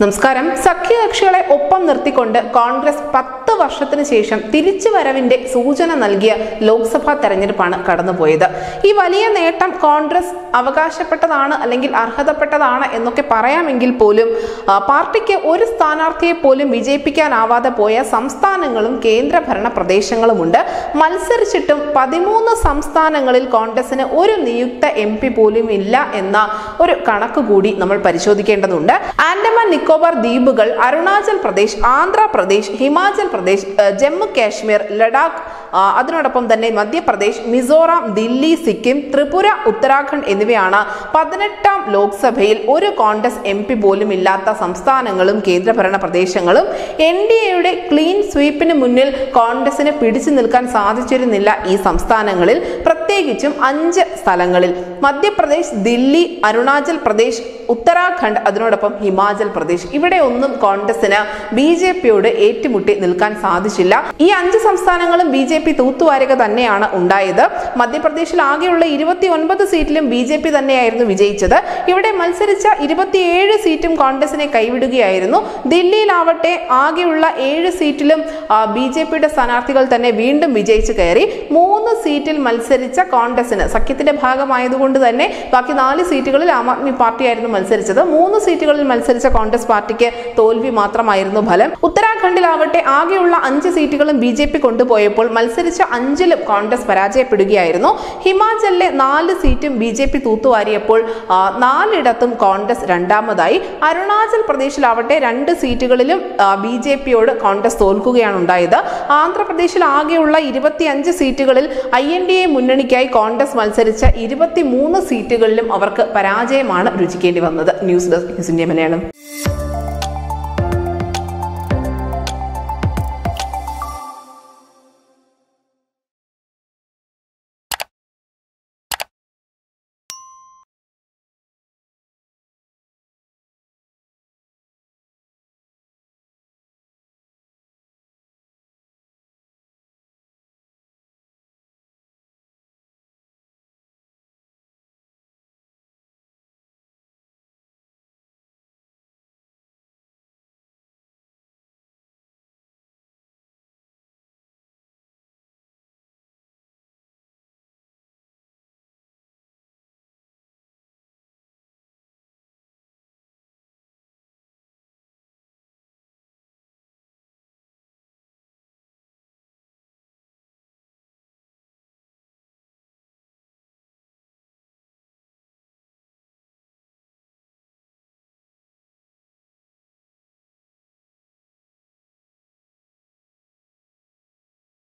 നമസ്കാരം സഖ്യകക്ഷികളെ ഒപ്പം നിർത്തിക്കൊണ്ട് കോൺഗ്രസ് പത്ത് വർഷത്തിന് ശേഷം തിരിച്ചുവരവിന്റെ സൂചന നൽകിയ ലോക്സഭാ തെരഞ്ഞെടുപ്പാണ് കടന്നുപോയത് ഈ വലിയ നേട്ടം കോൺഗ്രസ് അവകാശപ്പെട്ടതാണ് അല്ലെങ്കിൽ അർഹതപ്പെട്ടതാണ് എന്നൊക്കെ പറയാമെങ്കിൽ പോലും ആ, പാർട്ടിക്ക് ഒരു സ്ഥാനാർത്ഥിയെ പോലും വിജയിപ്പിക്കാനാവാതെ പോയ സംസ്ഥാനങ്ങളും കേന്ദ്രഭരണ പ്രദേശങ്ങളുമുണ്ട് മത്സരിച്ചിട്ടും പതിമൂന്ന് സംസ്ഥാനങ്ങളിൽ കോൺഗ്രസിന് ഒരു നിയുക്ത എം പി പോലും ഇല്ല എന്ന ഒരു കണക്ക് കൂടി നമ്മൾ പരിശോധിക്കേണ്ടതുണ്ട് ആൻഡമാൻ നിക്കോബാർ ദ്വീപുകൾ അരുണാചൽ പ്രദേശ് ആന്ധ്രാപ്രദേശ് ഹിമാചൽ പ്രദേശ് ഏഹ്, ജമ്മു കാശ്മീർ ലഡാക്ക് ആ, അതിനോടൊപ്പം തന്നെ മധ്യപ്രദേശ് മിസോറാം ദില്ലി സിക്കിം ത്രിപുര ഉത്തരാഖണ്ഡ് എന്നിവയാണ് പതിനെട്ടാം ലോക്സഭയിൽ ഒരു കോൺഗ്രസ് എം പി പോലും ഇല്ലാത്ത സംസ്ഥാനങ്ങളും കേന്ദ്രഭരണ പ്രദേശങ്ങളും എൻ ഡി എയുടെ ക്ലീൻ സ്വീപ്പിന് മുന്നിൽ കോൺഗ്രസിന് പിടിച്ചു നിൽക്കാൻ സാധിച്ചിരുന്നില്ല ഈ സംസ്ഥാനങ്ങളിൽ പ്രത്യേകിച്ചും അഞ്ച് സ്ഥലങ്ങളിൽ മധ്യപ്രദേശ് ദില്ലി അരുണാചൽ പ്രദേശ് ഉത്തരാഖണ്ഡ് അതിനോടൊപ്പം ഹിമാചൽ പ്രദേശ് ഇവിടെ ഒന്നും കോൺഗ്രസിന് ബി ജെ പിയോട് ഏറ്റുമുട്ടി നിൽക്കാൻ സാധിച്ചില്ല ഈ അഞ്ച് സംസ്ഥാനങ്ങളും ബി ജെ പി തൂത്തുവാരുക തന്നെയാണ് ഉണ്ടായത് മധ്യപ്രദേശിൽ ആകെയുള്ള ഇരുപത്തി ഒൻപത് സീറ്റിലും ബി ജെ പി തന്നെയായിരുന്നു വിജയിച്ചത് ഇവിടെ മത്സരിച്ച ഇരുപത്തിയേഴ് സീറ്റും കോൺഗ്രസിനെ കൈവിടുകയായിരുന്നു ദില്ലിയിലാവട്ടെ ആകെയുള്ള ഏഴ് സീറ്റിലും ബി ജെ പിയുടെ സ്ഥാനാർത്ഥികൾ തന്നെ വീണ്ടും വിജയിച്ചു കയറി മൂന്ന് സീറ്റിൽ മത്സരിച്ച കോൺഗ്രസിന് സഖ്യത്തിന്റെ ഭാഗമായതുകൊണ്ട് തന്നെ ബാക്കി നാല് സീറ്റുകളിൽ ആം ആദ്മി പാർട്ടിയായിരുന്നു മത്സരിച്ചത് മൂന്ന് സീറ്റുകളിൽ മത്സരിച്ച കോൺഗ്രസ് പാർട്ടിക്ക് തോൽവി മാത്രമായിരുന്നു ഫലം ഉത്തരാഖണ്ഡിലാവട്ടെ ആകെയുള്ള അഞ്ച് സീറ്റുകളും ബി ജെ പി കൊണ്ടുപോയപ്പോൾ മത്സരിച്ച അഞ്ചിലും കോൺഗ്രസ് പരാജയപ്പെടുകയായിരുന്നു ഹിമാചലിലെ നാല് സീറ്റും ബി ജെ പി തൂത്തുവാരിയപ്പോൾ ആ, നാലിടത്തും കോൺഗ്രസ് രണ്ടാമതായി അരുണാചൽ പ്രദേശിലാവട്ടെ രണ്ട് സീറ്റുകളിലും ബി ജെ പിയോട് കോൺഗ്രസ് തോൽക്കുകയാണ് ഉണ്ടായത് ആന്ധ്രാപ്രദേശിൽ ആകെയുള്ള ഇരുപത്തിയഞ്ച് സീറ്റുകളിൽ ഐ എൻ ഡി എ മുന്നണിക്കായി കോൺഗ്രസ് മത്സരിച്ച ഇരുപത്തിമൂന്ന് സീറ്റുകളിലും അവർക്ക് പരാജയമാണ് രുചിക്കേണ്ടി വന്നത് news desk news India Malayalam